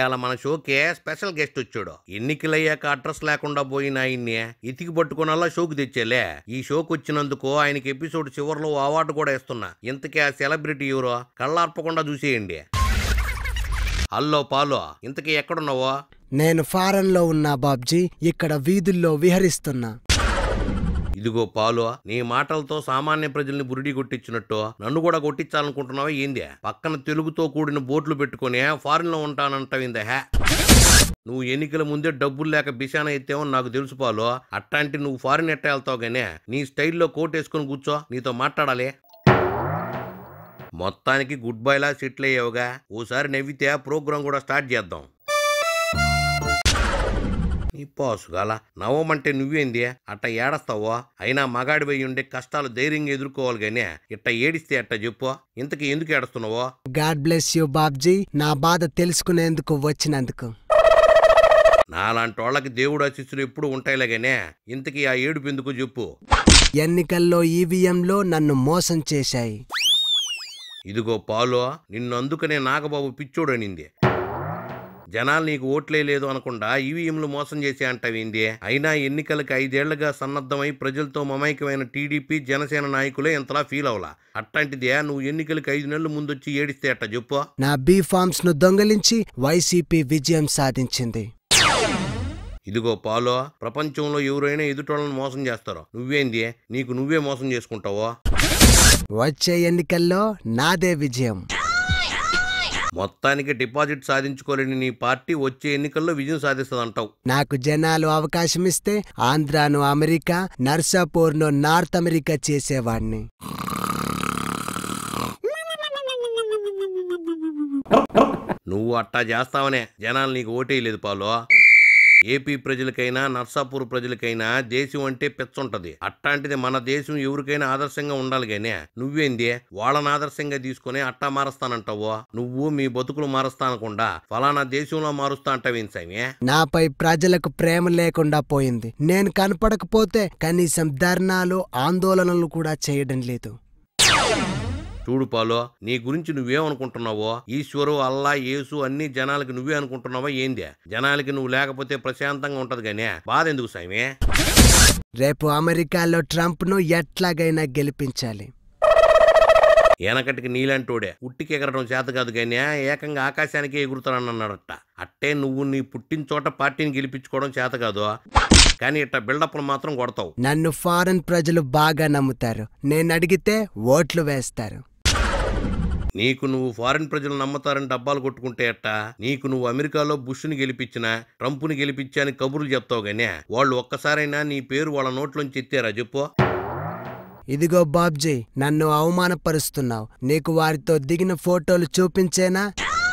ఇవాళ మన షోకే special guest వచ్చాడు ఎన్నికలయ్యాక అడ్రస్ లేకుండా పోయిన ఆయన్ని ఇతికి పట్టుకునల్లా షోకు తెచ్చేలే ఈ షోకు వచ్చినందుకు ఆయనకి ఎపిసోడ్ చివరిలో అవార్డు కూడా ఇస్తున్నా ఇంతకీ ఆ సెలబ్రిటీ ఎవరో కళ్ళార్పకుండా చూసేయండి హల్లో పాలో ఇంతకీ ఎక్కడున్నావో నేను ఫారెన్లో ఉన్నా బాబ్జీ ఇక్కడ వీధుల్లో విహరిస్తున్నా ఇదిగో పాలు నీ మాటలతో సామాన్య ప్రజల్ని బురిడి కొట్టించినట్టు నన్ను కూడా కొట్టించాలనుకుంటున్నావా ఏంది పక్కన తెలుగుతో కూడిన బోట్లు పెట్టుకుని ఫారిన్ లో ఉంటానంటావిందే హే నువ్వు ఎన్నికల ముందే డబ్బులు లేక బిషాన ఎత్తావని నాకు తెలుసు పాలు అట్లాంటి నువ్వు ఫారిన్ ఎట్ట వెళ్తావు గానే నీ స్టైల్లో కోట్ వేసుకుని కూర్చో నీతో మాట్లాడాలి మొత్తానికి గుడ్ బై లా సెటిల్ అయ్యావుగా ఓసారి నవ్వితే ప్రోగ్రాం కూడా స్టార్ట్ చేద్దాం నీ పోసుగాల నవ్వమంటే నువ్వేంది అట్ట ఏడస్తావో అయినా మగాడి పోయి ఉండే కష్టాలు ధైర్యంగా ఎదుర్కోవాలి గానీ ఇట్ట ఏడిస్తే అట్ట చెప్పు ఇంతకీ ఎందుకు ఏడుస్తున్నావో గాడ్ బ్లెస్ యూ బాబ్జీ నా బాధ తెలుసుకునేందుకు వచ్చినందుకు నాలాంటి వాళ్ళకి దేవుడు ఆశిస్సులు ఎప్పుడు ఉంటాయిలే గానీ ఇంతకీ ఆ ఏడుపు ఎందుకు చెప్పు ఎన్నికల్లో ఈవీఎంలో నన్ను మోసం చేశాయి ఇదిగో పాలు నిన్ను అందుకనే నాగబాబు పిచ్చోడు అనింది జనాలు నీకు ఓట్లే లేదు అనకుండా ఈవీఎంలు మోసం చేసే అంటావేంది అయినా ఎన్నికలకు ఐదేళ్లుగా సన్నద్ధమై ప్రజలతో మమైకమైన టీడీపీ జనసేన నాయకులే ఇంతలా ఫీల్ అవలా అట్లాంటిదే నువ్వు ఎన్నికలకు ఐదు నెలల ముందొచ్చి ఏడిస్తే అట్ట చెప్పు నా బీ ఫార్మ్స్ ను దొంగలించి వైసీపీ విజయం సాధించింది ఇదిగో పాలో ప్రపంచంలో ఎవరైనా ఎదుటోళ్ళని మోసం చేస్తారో నువ్వేంది నీకు నువ్వే మోసం చేసుకుంటావో వచ్చే ఎన్నికల్లో నాదే విజయం మొత్తానికి డిపాజిట్ సాధించుకోలేని నీ పార్టీ వచ్చే ఎన్నికల్లో విజయం సాధిస్తుందంటావు నాకు జనాలు అవకాశం ఇస్తే ఆంధ్రాను అమెరికా నర్సాపూర్ను నార్త్ అమెరికా చేసేవాణ్ణి నువ్వు అట్టా చేస్తావనే జనాలు నీకు ఓటేయలేదు పాలో ఏపీ ప్రజలకైనా నర్సాపూర్ ప్రజలకైనా దేశం అంటే పెచ్చుంటది అట్లాంటిది మన దేశం ఎవరికైనా ఆదర్శంగా ఉండాలి గానే నువ్వేంది వాళ్ళని ఆదర్శంగా తీసుకుని అట్టా మారుస్తానంటావో నువ్వు మీ బతుకులు మారుస్తానకుండా ఫలానా దేశంలో మారుస్తా అంటావేం సామి నాపై ప్రజలకు ప్రేమ లేకుండా పోయింది నేను కనపడకపోతే కనీసం ధర్నాలు ఆందోళనలు కూడా చేయడం లేదు చూడు పాలో నీ గురించి నువ్వేమనుకుంటున్నావో ఈశ్వరు అల్లా యేసు అన్ని జనాలకి నువ్వే అనుకుంటున్నావా ఏంది జనాలకి నువ్వు లేకపోతే ప్రశాంతంగా ఉంటది గానే బాధ ఎందుకు సామి రేపు అమెరికాలో ట్రంప్ను ఎట్లాగైనా గెలిపించాలి వెనకటికి నీలాంటోడే ఉట్టికి ఎగరడం చేత కాదు కానీ ఏకంగా ఆకాశానికి ఎగురుతానన్నాడట అట్టే నువ్వు నీ పుట్టిన చోట పార్టీని గెలిపించుకోవడం చేత కాదు కానీ ఇట్ట బిల్డప్లు మాత్రం కొడతావు నన్ను ఫారెన్ ప్రజలు బాగా నమ్ముతారు నేను అడిగితే ఓట్లు వేస్తారు నీకు నువ్వు ఫారిన్ ప్రజలు నమ్ముతారని డబ్బాలు కొట్టుకుంటే అట్ట నీకు నువ్వు అమెరికాలో బుష్ని గెలిపించినా ట్రంప్ని గెలిపించా అని కబుర్లు చెప్తావు గానీ వాళ్ళు ఒక్కసారైనా నీ పేరు వాళ్ళ నోట్లోంచి ఎత్తారా చెప్పు ఇదిగో బాబ్జీ నన్ను అవమానపరుస్తున్నావు నీకు వారితో దిగిన ఫోటోలు చూపించేనా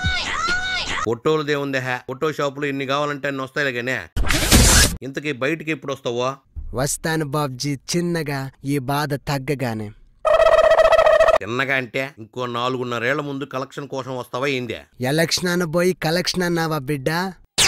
ఫోటోలదే ఉందే హే ఫోటో షాపులు ఎన్ని కావాలంటే అన్ని వస్తాయిలే గానీ ఇంతకీ బయటికి ఎప్పుడు వస్తావో వస్తాను బాబ్జీ చిన్నగా ఈ బాధ తగ్గగానే చిన్నగా అంటే ఇంకో నాలుగున్నరేళ్ల ముందు కలెక్షన్ కోసం వస్తావా ఏందే ఎలక్షన్ అనబోయి కలెక్షన్ అన్నావా బిడ్డా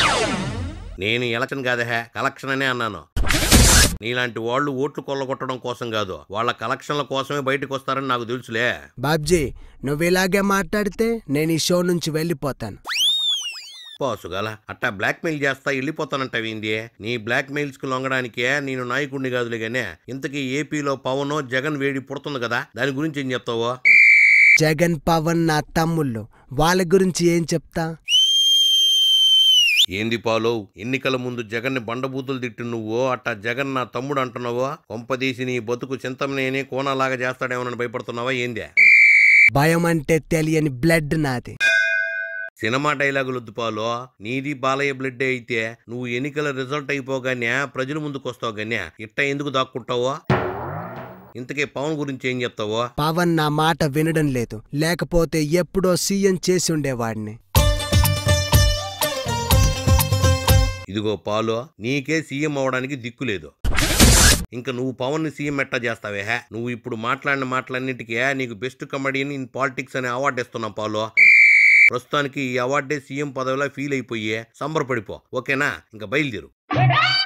నేను ఎలక్షన్ కాదే హే కలెక్షన్ అనే అన్నాను నీలాంటి వాళ్ళు ఓట్లు కొల్లగొట్టడం కోసం కాదు వాళ్ళ కలెక్షన్ల కోసమే బయటకు వస్తారని నాకు తెలుసులే బాబ్జీ నువ్వు ఇలాగే మాట్లాడితే నేను ఈ షో నుంచి వెళ్ళిపోతాను పోసుగల అట్టా బ్లాక్మెయిల్ చేస్తా వెళ్ళిపోతానంటావేంది నీ బ్లాక్మెయిల్స్ కి లొంగడానికే నేను నాయకుడిని కాదులే గానే ఇంతకీ ఏపీలో పవన్ జగన్ వేడి పుడుతుంది కదా దాని గురించి ఏం చెప్తావో జగన్ పవన్ నా తమ్ముళ్ళు వాళ్ళ గురించి ఏం చెప్తా ఏంది పాలో ఎన్నికల ముందు జగన్ ని బండబూతులు తిట్టి నువ్వు అట్టా జగన్ నా తమ్ముడు అంటున్నావో కొంపదీసి నీ బతుకు చింతమనేని కోనలాగా చేస్తాడేమోనని భయపడుతున్నావా ఏందే భయం అంటే తెలియని బ్లడ్ నాది సినిమా డైలాగులు వద్దు పాలో నీది బాలయ్య బ్లడ్ అయితే నువ్వు ఎన్నికల రిజల్ట్ అయిపోగానే ప్రజల ముందుకు వస్తావు గానే ఇట్ట ఎందుకు దాక్కుంటావో ఇంతకీ పవన్ గురించి ఏం చెప్తావో పవన్ నా మాట వినడం లేదు లేకపోతే ఎప్పుడో సీఎం చేసి ఉండేవాడిని ఇదిగో పాలో నీకే సీఎం అవడానికి దిక్కు లేదు ఇంకా నువ్వు పవన్ ని సీఎం ఎట్టా చేస్తావే హే నువ్వు ఇప్పుడు మాట్లాడిన మాటలన్నిటికీ నీకు బెస్ట్ కమెడియన్ ఇన్ పాలిటిక్స్ అనే అవార్డు ఇస్తున్నాం పాలో ప్రస్తుతానికి ఈ అవార్డే సీఎం పదవిలో ఫీల్ అయిపోయి సంబరపడిపో ఓకేనా ఇంకా బయలుదేరు